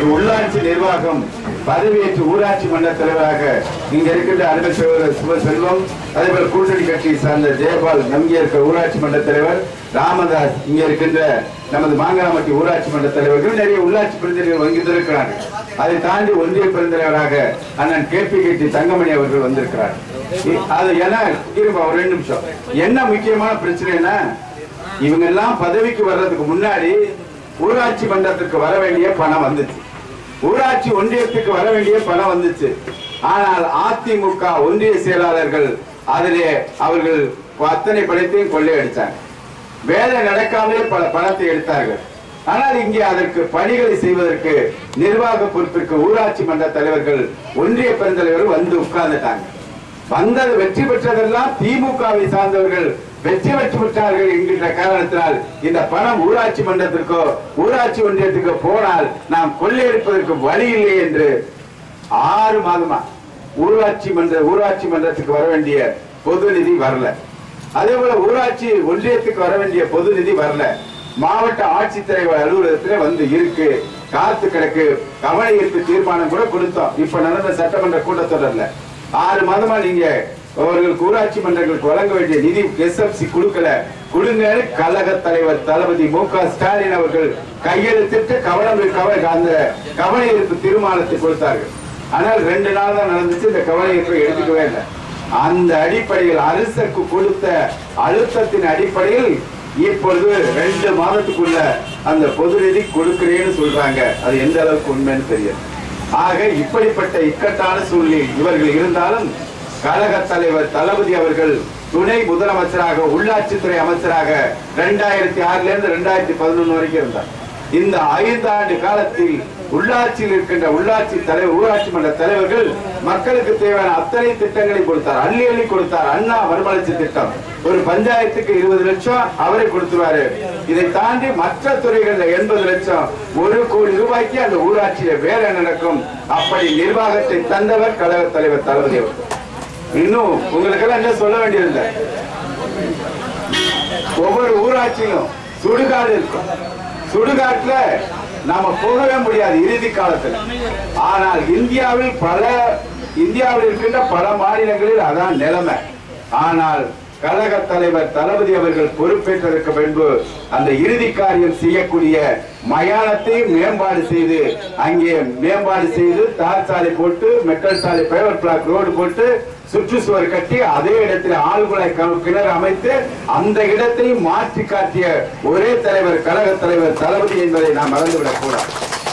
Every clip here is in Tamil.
உள்ளாட்சி நிர்வாகம் பதவியேற்று ஊராட்சி மன்ற தலைவராக இங்க இருக்கின்ற அருமை சகோதரர் சிவசெல்வம் அதே போல கூட்டணி கட்சியை சார்ந்த ஜெயபால் இங்கே இருக்க ஊராட்சி மன்ற தலைவர் ராமதாஸ் இங்க இருக்கின்ற நமது மாங்கராமட்டி ஊராட்சி மன்ற தலைவர்கள் நிறைய உள்ளாட்சி பிரதிநிதிகள் வந்திருக்கிறாங்க அதை தாண்டி ஒன்றிய பெருந்தலைவராக அண்ணன் கே பி கே தங்கமணி அவர்கள் வந்திருக்கிறார் இ- அது என்ன இருப்பா ஒரு ரெண்டு நிமிஷம் என்ன முக்கியமான பிரச்சனைனா இவங்க எல்லாம் பதவிக்கு வர்றதுக்கு முன்னாடி ஊராட்சி மன்றத்துக்கு வர வேண்டிய பணம் வந்துச்சு ஊராட்சி ஒன்றியத்துக்கு வர வேண்டிய பணம் வந்துச்சு ஆனால் அதிமுக ஒன்றிய செயலாளர்கள் அதிலே அவர்கள் அத்தனை பணத்தையும் கொள்ளையடிச்சாங்க வேலை நடக்காமலே பல பணத்தை எடுத்தார்கள் ஆனால் இங்கே அதற்கு பணிகளை செய்வதற்கு நிர்வாக பொறுப்பிற்கு ஊராட்சி மன்ற தலைவர்கள் ஒன்றிய பெருந்தலைவர்கள் வந்து உட்கார்ந்துட்டாங்க வந்தது வெற்றி பெற்றதெல்லாம் திமுகவை சார்ந்தவர்கள் வெற்றி பெற்று விட்டார்கள் என்கின்ற காரணத்தினால் இந்த பணம் ஊராட்சி மன்றத்திற்கோ ஊராட்சி ஒன்றியத்துக்கோ போனால் நாம் கொள்ளையடிப்பதற்கு வழி இல்லை என்று ஆறு மாதமா ஊராட்சி மன்ற ஊராட்சி மன்றத்துக்கு வர வேண்டிய பொது நிதி வரல அதே போல ஊராட்சி ஒன்றியத்துக்கு வர வேண்டிய பொது நிதி வரல மாவட்ட ஆட்சித்தலைவர் அலுவலகத்துல வந்து இருக்கு காத்து கிடக்கு கவன ஈர்ப்பு தீர்மானம் கூட கொடுத்தோம் இப்ப நடந்த சட்டமன்ற கூட்டத்தொடர்ல ஆறு மாதமா நீங்க அவர்களுக்கு ஊராட்சி மன்றங்களுக்கு வழங்க வேண்டிய நிதி எஸ்எஃப்சி கொடுக்கல கொடுங்கன்னு கழக தலைவர் தளபதி மு க ஸ்டாலின் அவர்கள் கையெழுத்திட்டு கவனம் கவ- அந்த கவன ஈர்ப்பு தீர்மானத்தை கொடுத்தார்கள் ஆனால் ரெண்டு நாள் தான் நடந்துச்சு இந்த கவன ஈர்ப்பை எடுத்துக்கவே இல்லை அந்த அடிப்படையில் அரசுக்கு கொடுத்த அழுத்தத்தின் அடிப்படையில் இப்பொழுது ரெண்டு மாதத்துக்குள்ள அந்த பொது நிதி கொடுக்கிறேன்னு சொல்றாங்க அது எந்த அளவுக்கு உண்மைன்னு தெரியாது ஆக இப்படிப்பட்ட இக்கட்டான சூழ்நிலையில் இவர்கள் இருந்தாலும் கழக தலைவர் தளபதி அவர்கள் துணை முதலமைச்சராக உள்ளாட்சித்துறை அமைச்சராக ரெண்டாயிரத்தி ஆறுல இருந்து ரெண்டாயிரத்தி பதினொன்னு வரைக்கும் இருந்தார் இந்த ஐந்து ஆண்டு காலத்தில் உள்ளாட்சியில் இருக்கின்ற உள்ளாட்சி தலைவர் ஊராட்சி மன்ற தலைவர்கள் மக்களுக்கு தேவையான அத்தனை திட்டங்களை கொடுத்தார் அள்ளி அள்ளி கொடுத்தார் அண்ணா மறுமலர்ச்சி திட்டம் ஒரு பஞ்சாயத்துக்கு இருபது லட்சம் அவரே கொடுத்துருவாரு இதை தாண்டி மற்ற துறைகள்ல எண்பது லட்சம் ஒரு கோடி ரூபாய்க்கு அந்த ஊராட்சியில வேலை நடக்கும் அப்படி நிர்வாகத்தை தந்தவர் கழக தலைவர் தளபதி அவர்கள் இன்னும் உங்களுக்கெல்லாம் என்ன சொல்ல வேண்டியதில்லை ஒவ்வொரு ஊராட்சியிலும் சுடுகாடு இருக்கும் சுடுகாட்டுல நாம போகவே முடியாது இறுதி காலத்துல ஆனால் இந்தியாவில் பல இந்தியாவில் இருக்கின்ற பல மாநிலங்களில் அதான் நிலைமை ஆனால் கழக தலைவர் தளபதி அவர்கள் பொறுப்பேற்றதற்கு பின்பு அந்த இறுதி காரியம் செய்யக்கூடிய மயானத்தை மேம்பாடு செய்து அங்கே மேம்பாடு செய்து தார் சாலை போட்டு மெட்டல் சாலை ஃபைபர் பிளாக் ரோடு போட்டு சுற்றுச்சுவர் கட்டி அதே இடத்தில் ஆழ்குழாய் க- கிணறு அமைத்து அந்த இடத்தை மாற்றி காட்டிய ஒரே தலைவர் கழக தலைவர் தளபதி என்பதை நாம் மறந்துவிடக் கூடாது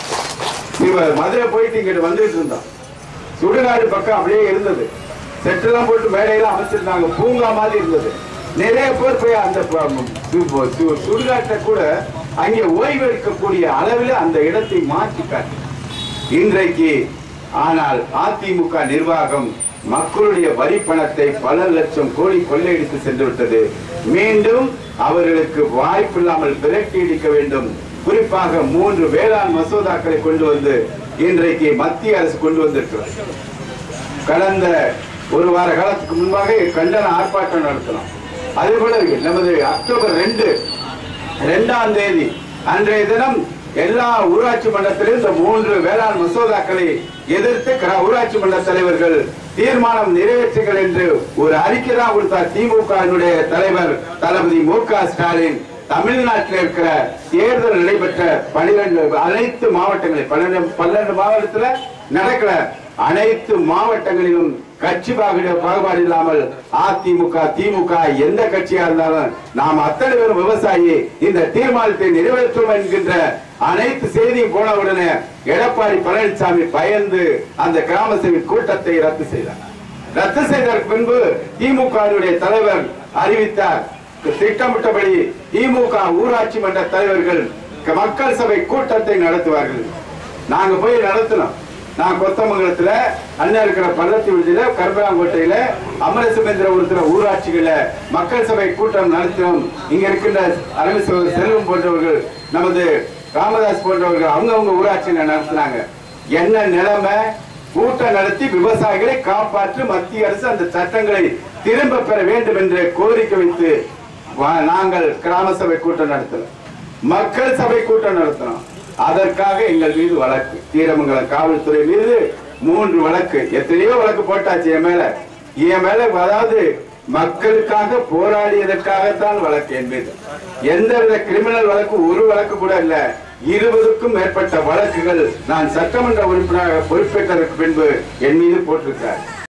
இவர் மதுரை போயிட்டு இங்கிட்டு வந்துட்டு இருந்தோம் சுடுகாடு பக்கம் அப்படியே இருந்தது செட்டெல்லாம் போட்டு மேடையெல்லாம் அமைச்சிருந்தாங்க பூங்கா மாதிரி இருந்தது நிறைய பேர் போய் அந்த ப- சு- சு- சுடுகாட்டை கூட அங்கே ஓய்வு எடுக்கக்கூடிய அளவில் அந்த இடத்தை மாற்றி காட்டி இன்றைக்கு ஆனால் அதிமுக நிர்வாகம் மக்களுடைய வரி பணத்தை பல லட்சம் கோடி கொள்ளையடித்து சென்று விட்டது மீண்டும் அவர்களுக்கு வாய்ப்பில்லாமல் விரட்டி அடிக்க வேண்டும் குறிப்பாக மூன்று வேளாண் மசோதாக்களை கொண்டு வந்து இன்றைக்கு மத்திய அரசு கொண்டு வந்திருக்கிறது கடந்த ஒரு வார காலத்துக்கு முன்பாக கண்டன ஆர்ப்பாட்டம் நடத்தலாம் அதே போல நமது அக்டோபர் ரெண்டு இரண்டாம் தேதி அன்றைய தினம் எல்லா ஊராட்சி மன்றத்திலும் இந்த மூன்று வேளாண் மசோதாக்களை எதிர்த்து கிரா- ஊராட்சி மன்ற தலைவர்கள் தீர்மானம் நிறைவேற்றுங்கள் என்று ஒரு அறிக்கை தான் கொடுத்தார் திமுக தலைவர் தளபதி மு க ஸ்டாலின் தமிழ்நாட்டில் இருக்கிற தேர்தல் நடைபெற்ற பனிரெண்டு அனைத்து மாவட்டங்களில் பன்னெண்டு பன்னெண்டு மாவட்டத்துல நடக்கிற அனைத்து மாவட்டங்களிலும் கட்சி பாகுபாடு பாகுபாடு இல்லாமல் அதிமுக திமுக எந்த கட்சியா இருந்தாலும் நாம் அத்தனை பேரும் விவசாயி இந்த தீர்மானத்தை நிறைவேற்றுவோம் என்கின்ற அனைத்து செய்தியும் போன உடனே எடப்பாடி பழனிசாமி பயந்து அந்த கிராம சபை கூட்டத்தை ரத்து செய்தார் ரத்து செய்ததற்கு பின்பு திமுக தலைவர் அறிவித்தார் திட்டமிட்டபடி திமுக ஊராட்சி மன்ற தலைவர்கள் மக்கள் சபை கூட்டத்தை நடத்துவார்கள் நாங்க போய் நடத்தினோம் நான் கொத்தமங்கலத்துல அண்ணா இருக்கிற பள்ளத்தி விடுதியில கருப்பராங்கோட்டையில அமரசுமேந்திரபுரத்துல ஊராட்சிகள மக்கள் சபை கூட்டம் நடத்தினோம் இங்க இருக்கின்ற அரவி செல்வம் போன்றவர்கள் நமது ராமதாஸ் போன்றவர்கள் அவங்கவங்க ஊராட்சியில நடத்தினாங்க என்ன நிலைமை கூட்டம் நடத்தி விவசாயிகளை காப்பாற்ற மத்திய அரசு அந்த சட்டங்களை திரும்ப பெற வேண்டும் என்று கோரிக்கை வைத்து வா- நாங்கள் கிராம சபை கூட்டம் நடத்தினோம் மக்கள் சபை கூட்டம் நடத்தினோம் அதற்காக எங்கள் மீது வழக்கு தீரமங்கலம் காவல்துறை மீது மூன்று வழக்கு எத்தனையோ வழக்கு போட்டாச்சு என் மேல என் மேல அதாவது மக்களுக்காக போராடியதற்காகத்தான் வழக்கு என் மீது எந்தவித கிரிமினல் வழக்கு ஒரு வழக்கு கூட இல்ல இருபதுக்கும் மேற்பட்ட வழக்குகள் நான் சட்டமன்ற உறுப்பினராக பொறுப்பேற்றதற்கு பின்பு என் மீது போட்டிருக்கிறார்